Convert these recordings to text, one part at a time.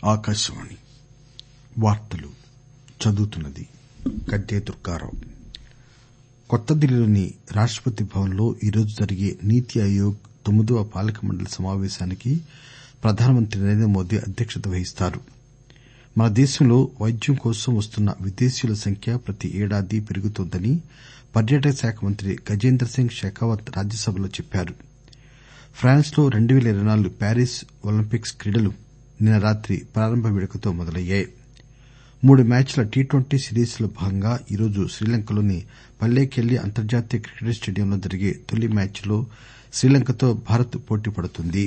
ఆకాశవాణి వార్తలు చదువుతున్నది గద్దె దుర్గారావు కొత్తదిల్లీలోని రాష్టపతి భవన్ లో ఈరోజు జరిగే నీతి ఆయోగ్ తొమ్మిదవ పాలక మండలి సమావేశానికి ప్రధానమంత్రి నరేంద్ర మోదీ అధ్యక్షత వహిస్తారు మన దేశంలో వైద్యం కోసం వస్తున్న విదేశీయుల సంఖ్య ప్రతి ఏడాది పెరుగుతోందని పర్యాటక శాఖ మంత్రి గజేంద్ర సింగ్ షెకావత్ రాజ్యసభలో చెప్పారు ఫ్రాన్స్ లో 2024 ప్యారిస్ ఒలింపిక్స్ క్రీడలు నిన్న రాత్రి ప్రారంభ వేడుకతో మొదలయ్యాయి మూడు మ్యాచ్ల టీ ట్వంటీ సిరీస్ లో భాగంగా ఈరోజు శ్రీలంకలోని పల్లేకెల్లి అంతర్జాతీయ క్రికెట్ స్టేడియంలో జరిగే తొలి మ్యాచ్ లో శ్రీలంకతో భారత్ పోటీ పడుతుంది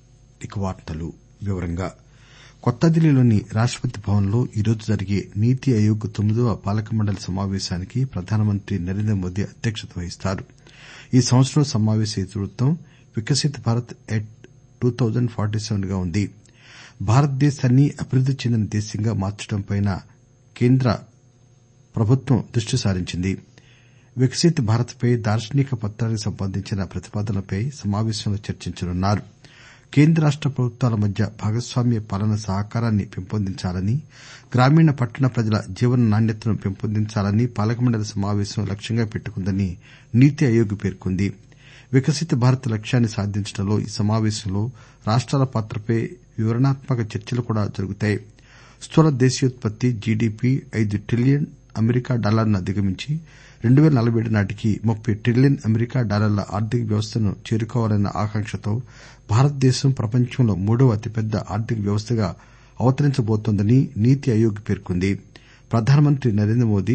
కొత్తదిల్లీలోని రాష్టపతి భవన్ లో ఈరోజు జరిగే నీతి ఆయోగ్ తొమ్మిదవ పాలక మండలి సమావేశానికి ప్రధానమంత్రి నరేంద్ర మోదీ అధ్యక్షత వహిస్తారు ఈ సంవత్సరం సమావేశ ఇతివృత్తం వికసిత్ భారత్ ఎట్ 2047 గా ఉంది భారతదేశాన్ని అభివృద్ది చెందిన దేశంగా మార్చడంపై కేంద్ర ప్రభుత్వం దృష్టి సారించింది వికసిత్ భారత్ పై దార్శనిక పత్రానికి సంబంధించిన ప్రతిపాదనలపై సమావేశంలో చర్చించనున్నారు కేంద్ర రాష్ట ప్రభుత్వాల మధ్య భాగస్వామ్య పాలన సహకారాన్ని పెంపొందించాలని గ్రామీణ పట్టణ ప్రజల జీవన నాణ్యతను పెంపొందించాలని పాలకమండలి సమావేశం లక్ష్యంగా పెట్టుకుందని నీతి ఆయోగ్ పేర్కొంది వికసిత్ భారత్ లక్ష్యాన్ని సాధించడంలో ఈ సమావేశంలో రాష్టాల పాత్రపై వివరణాత్మక చర్చలు కూడా జరుగుతాయి స్థూల దేశీయోత్పత్తి జీడీపీ ఐదు ట్రిలియన్ అమెరికా డాలర్లను అధిగమించి 2047 నాటికి ముప్పై ట్రిలియన్ అమెరికా డాలర్ల ఆర్థిక వ్యవస్థను చేరుకోవాలన్న ఆకాంక్షతో భారతదేశం ప్రపంచంలో మూడవ అతిపెద్ద ఆర్థిక వ్యవస్థగా అవతరించబోతోందని నీతి ఆయోగ్ పేర్కొంది ప్రధానమంత్రి నరేంద్ర మోదీ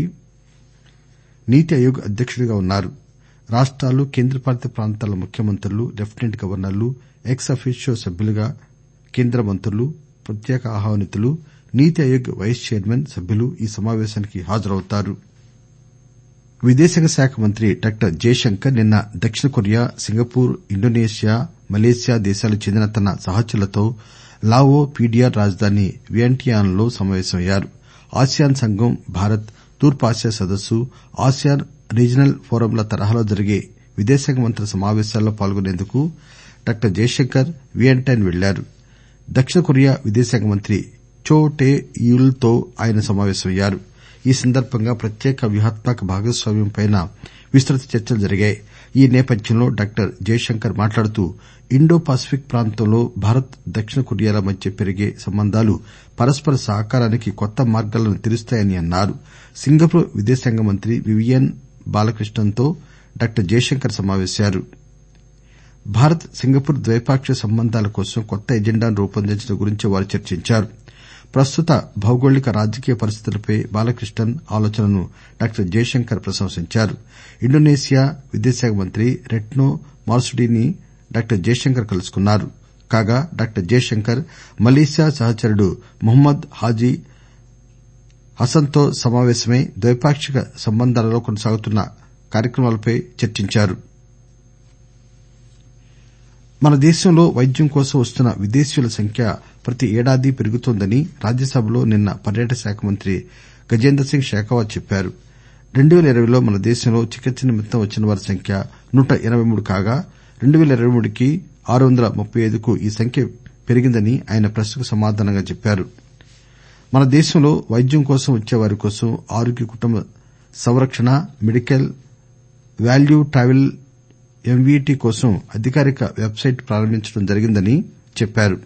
నీతి ఆయోగ్ అధ్యక్షుడిగా ఉన్నారు రాష్టాలు కేంద్రపాలిత ప్రాంతాల ముఖ్యమంత్రులు లెప్టినెంట్ గవర్నర్లు ఎక్స్ అఫీషియో సభ్యులుగా కేంద్ర మంత్రులు ప్రత్యేక ఆహ్వానితులు నీతి ఆయోగ్ వైస్ చైర్మన్ సభ్యులు ఈ సమావేశానికి హాజరవుతారు విదేశాంగ శాఖ మంత్రి డాక్టర్ జయశంకర్ నిన్న దక్షిణ కొరియా సింగపూర్ ఇండోనేషియా మలేసియా దేశాలకు చెందిన తన సహచరులతో లావో పీడిఆర్ రాజధాని వియంటియాన్ లో సమావేశమయ్యారు ఆసియాన్ సంఘం భారత్ తూర్పు ఆసియా సదస్సు ఆసియాన్ రీజినల్ ఫోరంల తరహాలో జరిగే విదేశాంగ మంత్రుల సమావేశాల్లో పాల్గొనేందుకు డాక్టర్ జయశంకర్ వియంటైన్ వెళ్లారు దక్షిణ కొరియా విదేశాంగ మంత్రి చో టే యూల్ తో ఆయన సమావేశమయ్యారు ఈ సందర్బంగా ప్రత్యేక వ్యూహాత్మక భాగస్వామ్యంపై విస్తృత చర్చలు జరిగాయి ఈ నేపథ్యంలో డాక్టర్ జయశంకర్ మాట్లాడుతూ ఇండో పసిఫిక్ ప్రాంతంలో భారత్ దక్షిణ కొరియాల మధ్య పెరిగే సంబంధాలు పరస్పర సహకారానికి కొత్త మార్గాలను తెరుస్తాయని అన్నారు సింగపూర్ విదేశాంగ మంత్రి వివియన్ బాలకృష్ణన్ తో డాక్టర్ జయశంకర్ సమావేశమయ్యారు భారత్ సింగపూర్ ద్వైపాక్షిక సంబంధాల కోసం కొత్త ఎజెండాను రూపొందించడం గురించి వారు చర్చించారు ప్రస్తుత భౌగోళిక రాజకీయ పరిస్థితులపై బాలకృష్ణన్ ఆలోచనను డాక్టర్ జయశంకర్ ప్రశంసించారు ఇండోనేషియా విదేశాంగ మంత్రి రెట్నో మార్సుడీని డాక్టర్ జయశంకర్ కలుసుకున్నారు కాగా డాక్టర్ జయశంకర్ మలేసియా సహచరుడు మహ్మద్ హాజీ హసన్ తో సమావేశమై ద్వైపాక్షిక సంబంధాలలో కొనసాగుతున్న కార్యక్రమాలపై చర్చించారు మన దేశంలో వైద్యం కోసం వస్తున్న విదేశీయుల సంఖ్య ప్రతి ఏడాది పెరుగుతోందని రాజ్యసభలో నిన్న పర్యాటక శాఖ మంత్రి గజేంద్ర సింగ్ షెకావత్ చెప్పారు 2020లో మన దేశంలో చికిత్స నిమిత్తం వచ్చిన వారి సంఖ్య నూట ఎనబై మూడు కాగా 2023 కి ఆరు వందల ముప్పై ఐదుకు ఈ సంఖ్య పెరిగిందని ఆయన ప్రశ్నకు సమాధానంగా చెప్పారు మన దేశంలో వైద్యం కోసం వచ్చేవారి కోసం ఆరోగ్య కుటుంబ సంరక్షణ మెడికల్ వాల్యూ ట్రావెల్ ఎంవీటీ కోసం అధికారిక వెబ్ సైట్ ప్రారంభించడం జరిగిందని చెప్పారు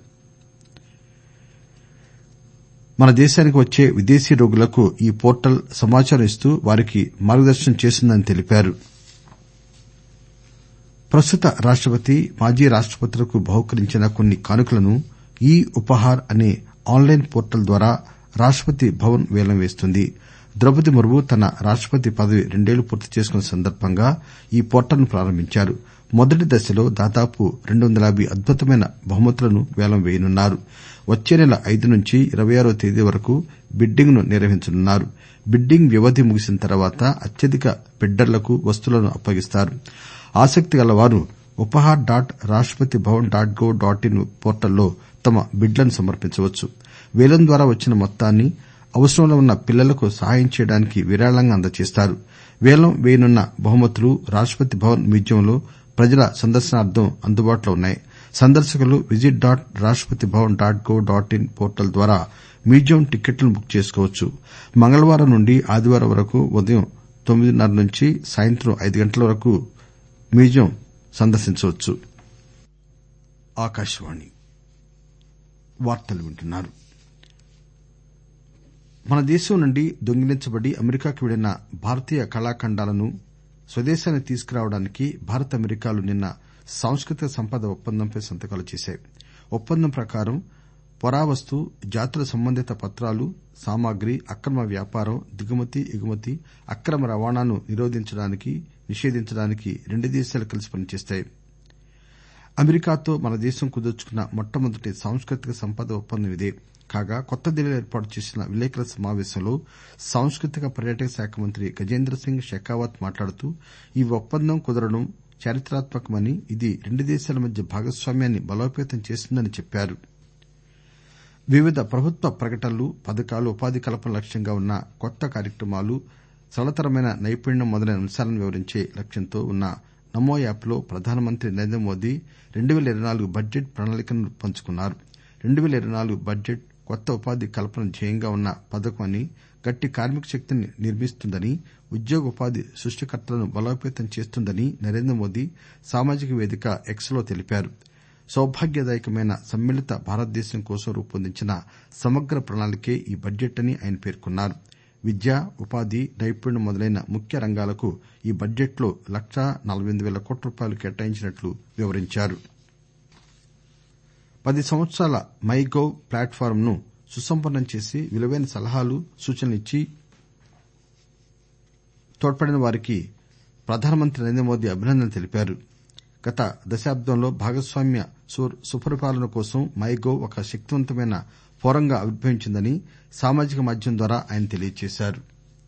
మన దేశానికి వచ్చే విదేశీ రోగులకు ఈ పోర్టల్ సమాచారం ఇస్తూ వారికి మార్గదర్శనం చేస్తుందని తెలిపారు ప్రస్తుత రాష్టపతి మాజీ రాష్టపతులకు బహూకరించిన కొన్ని కానుకలను ఈ ఉపహార్ అనే ఆన్ లైన్ పోర్టల్ ద్వారా రాష్టపతి భవన్ పేలం వేస్తుంది ద్రౌపది ముర్ము తన రాష్టపతి పదవి రెండేళ్లు పూర్తి చేసుకున్న సందర్బంగా ఈ పోర్టల్ ను ప్రారంభించారు మొదటి దశలో దాదాపు రెండు వందల యాబై అద్భుతమైన బహుమతులను పేలం వేయనున్నారు వచ్చే నెల ఐదు నుంచి ఇరవై ఆరవ తేదీ వరకు బిడ్డింగ్ ను నిర్వహించనున్నారు బిడ్డింగ్ వ్యవధి ముగిసిన తర్వాత అత్యధిక బిడ్డర్లకు వస్తువులను అప్పగిస్తారు ఆసక్తి గలవారు Upahar dot Rashtrapati Bhavan dot gov dot in పోర్టల్లో తమ బిడ్లను సమర్పించవచ్చు పేలం ద్వారా వచ్చిన మొత్తాన్ని అవసరంలో ఉన్న పిల్లలకు సహాయం చేయడానికి విరాళంగా అందజేస్తారు పేలం వేయనున్న బహుమతులు రాష్టపతి భవన్ మ్యూజియంలో ప్రజల సందర్శనార్థం అందుబాటులో ఉన్నాయి సందర్శకులు visit dot Rashtrapati Bhavan dot gov dot in portal ద్వారా మ్యూజియం టిక్కెట్లను బుక్ చేసుకోవచ్చు మంగళవారం నుండి ఆదివారం వరకు ఉదయం తొమ్మిదిన్నర నుంచి సాయంత్రం ఐదు గంటల వరకు మ్యూజియం సందర్శించవచ్చు మన దేశం నుండి దొంగిలించబడి అమెరికాకు వెళ్లిన భారతీయ కళాఖండాలను స్వదేశానికి తీసుకురావడానికి భారత్ అమెరికాలు నిన్న సాంస్కృతిక సంపద ఒప్పందంపై సంతకాలు చేశాయి ఒప్పందం ప్రకారం పురావస్తు జాతుల సంబంధిత పత్రాలు సామగ్రి అక్రమ వ్యాపారం దిగుమతి ఎగుమతి అక్రమ రవాణాను నిషేధించడానికి రెండు దేశాలు కలిసి పనిచేస్తాయి అమెరికాతో మన దేశం కుదుర్చుకున్న మొట్టమొదటి సాంస్కృతిక సంపద ఒప్పందం ఇదే కాగా కొత్త ఢిల్లీలో ఏర్పాటు చేసిన విలేకరుల సమావేశంలో సాంస్కృతిక పర్యాటక శాఖ మంత్రి గజేంద్ర సింగ్ షెకావత్ మాట్లాడుతూ ఈ ఒప్పందం కుదరడం చారిత్రాత్మకమని ఇది రెండు దేశాల మధ్య భాగస్వామ్యాన్ని బలోపేతం చేస్తుందని చెప్పారు వివిధ ప్రభుత్వ ప్రకటనలు పథకాలు ఉపాధి కల్పన లక్ష్యంగా ఉన్న కొత్త కార్యక్రమాలు సరళతరమైన నైపుణ్యం మొదలైన అంశాలను వివరించే లక్ష్యంతో ఉన్న నమో యాప్ లో ప్రధానమంత్రి నరేంద్ర మోదీ 2024 బడ్జెట్ ప్రణాళికను పంచుకున్నారు 2024 బడ్జెట్ కొత్త ఉపాధి కల్పన ధ్యేయంగా ఉన్న పథకం అని గట్టి కార్మిక శక్తిని నిర్మిస్తుందని ఉద్యోగ ఉపాధి సృష్టికర్తలను బలోపేతం చేస్తుందని నరేంద్ర మోదీ సామాజిక వేదిక ఎక్స్ లో తెలిపారు సౌభాగ్యదాయకమైన సమ్మిళిత భారతదేశం కోసం రూపొందించిన సమగ్ర ప్రణాళికే ఈ బడ్జెట్ అని ఆయన పేర్కొన్నారు విద్య ఉపాధి నైపుణ్యం మొదలైన ముఖ్య రంగాలకు ఈ బడ్జెట్ లో లక్షా నలబై ఎనిమిది పేల కోట్ల రూపాయలు కేటాయించినట్లు వివరించారు పది సంవత్సరాల మై గవ్ ప్లాట్ ఫారం ను సుసంపన్నం చేసి విలువైన సలహాలు సూచనలు ఇచ్చి తోడ్పడిన వారికి ప్రధానమంత్రి నరేంద్ర మోదీ అభినందనలు తెలిపారు గత దశాబ్దంలో భాగస్వామ్య సుపరిపాలన కోసం మై గవ్ ఒక శక్తివంతమైన ఫోరంగా ఆవిర్భవించిందని సామాజిక మాధ్యమం ద్వారా ఆయన తెలియజేశారు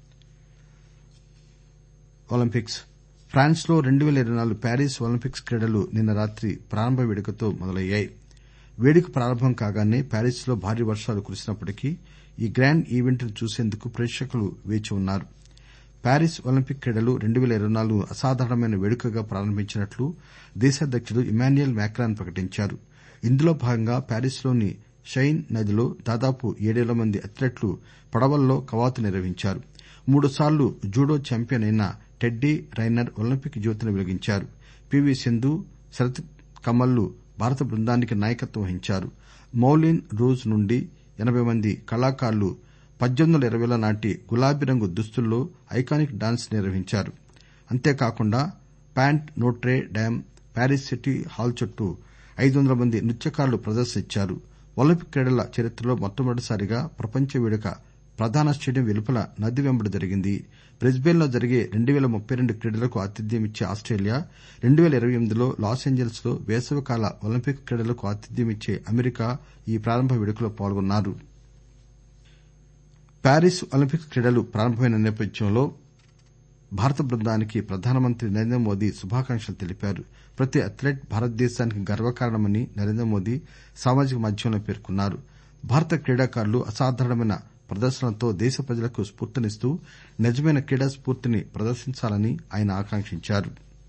ఫ్రాన్స్ లో 2024 ప్యారిస్ ఒలింపిక్స్ క్రీడలు నిన్న రాత్రి ప్రారంభ వేడుకతో మొదలయ్యాయి వేడుక ప్రారంభం కాగానే ప్యారిస్ లో భారీ వర్షాలు కురిసినప్పటికీ ఈ గ్రాండ్ ఈవెంట్ ను చూసేందుకు ప్రేక్షకులు వేచి ఉన్నారు ప్యారిస్ ఒలింపిక్ క్రీడలు 2024 ను అసాధారణమైన వేడుకగా ప్రారంభించినట్లు దేశాధ్యకుడు ఇమ్మాన్యుయల్ మాక్రాన్ ప్రకటించారు ఇందులో భాగంగా ప్యారిస్ లోని షైన్ నదిలో దాదాపు ఏడేల మంది అథ్లెట్లు పడవల్లో కవాతు నిర్వహించారు మూడుసార్లు జూడో చాంపియన్ అయిన టెడ్డీ రైనర్ ఒలింపిక్ జ్యోతిని వెలిగించారు పీవీ సింధు శరత్ కమల్ లు భారత బృందానికి నాయకత్వం వహించారు మౌలిన్ రూజ్ నుండి ఎనబై మంది కళాకారులు 1820ల నాటి గులాబీ రంగు దుస్తుల్లో ఐకానిక్ డాన్స్ నిర్వహించారు అంతేకాకుండా Pont Notre Dame Paris city hall చుట్టూ ఐదు వందల మంది నృత్యకారులు ప్రదర్శన ఇచ్చారు ఒలింపిక్ క్రీడల చరిత్రలో మొట్టమొదటిసారిగా ప్రపంచ వేడుక ప్రధాన స్టేడియం వెలుపల నది వెంబడి జరిగింది బ్రిస్బేన్ లో జరిగే 2032 క్రీడలకు ఆతిథ్యం ఇచ్చే ఆస్టేలియా 2028లో లాస్ ఏంజెల్స్ లో వేసవికాల ఒలింపిక్ క్రీడలకు ఆతిథ్యం ఇచ్చే అమెరికా ఈ ప్రారంభ వేడుకలో పాల్గొన్నారు ప్యారిస్ ఒలింపిక్స్ క్రీడలు ప్రారంభమైన నేపథ్యంలో భారత బృందానికి ప్రధానమంత్రి నరేంద్ర మోదీ శుభాకాంక్షలు తెలిపారు ప్రతి అథ్లెట్ భారతదేశానికి గర్వకారణమని నరేంద్ర మోదీ సామాజిక మాధ్యమంలో పేర్కొన్నారు భారత క్రీడాకారులు అసాధారణమైన ప్రదర్శనలతో దేశ ప్రజలకు స్ఫూర్తినిస్తూ నిజమైన క్రీడా స్ఫూర్తిని ప్రదర్శించాలని ఆయన ఆకాంక్షించారు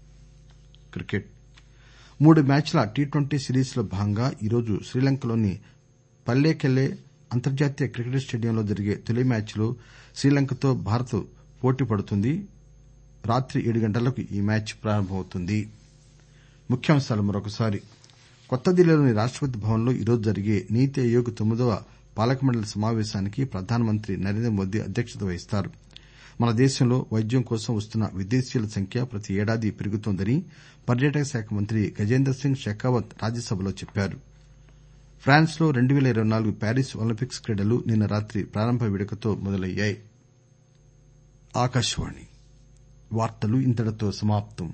మూడు మ్యాచ్ల టీ ట్వంటీ సిరీస్ లో భాగంగా ఈరోజు శ్రీలంకలోని పల్లెకెలె అంతర్జాతీయ క్రికెట్ స్టేడియంలో జరిగే తొలి మ్యాచ్ లో శ్రీలంకతో భారత్ పోటీ పడుతుంది రాత్రి ఏడు గంటలకు ఈ మ్యాచ్ ప్రారంభమవుతుంది కొత్త ఢిల్లీలోని రాష్టపతి భవన్ లో ఈరోజు జరిగే నీతి ఆయోగ్ తొమ్మిదవ పాలకమండలి సమావేశానికి ప్రధానమంత్రి నరేంద్ర మోదీ అధ్యక్షత వహిస్తారు మన దేశంలో వైద్యం కోసం వస్తున్న విదేశీయుల సంఖ్య ప్రతి ఏడాది పెరుగుతోందని పర్యాటక శాఖ మంత్రి గజేంద్ర సింగ్ షెకావత్ రాజ్యసభలో చెప్పారు ఫ్రాన్స్ లో 2024 ప్యారిస్ ఒలింపిక్స్ క్రీడలు నిన్న రాత్రి ప్రారంభ వేడుకతో మొదలయ్యాయి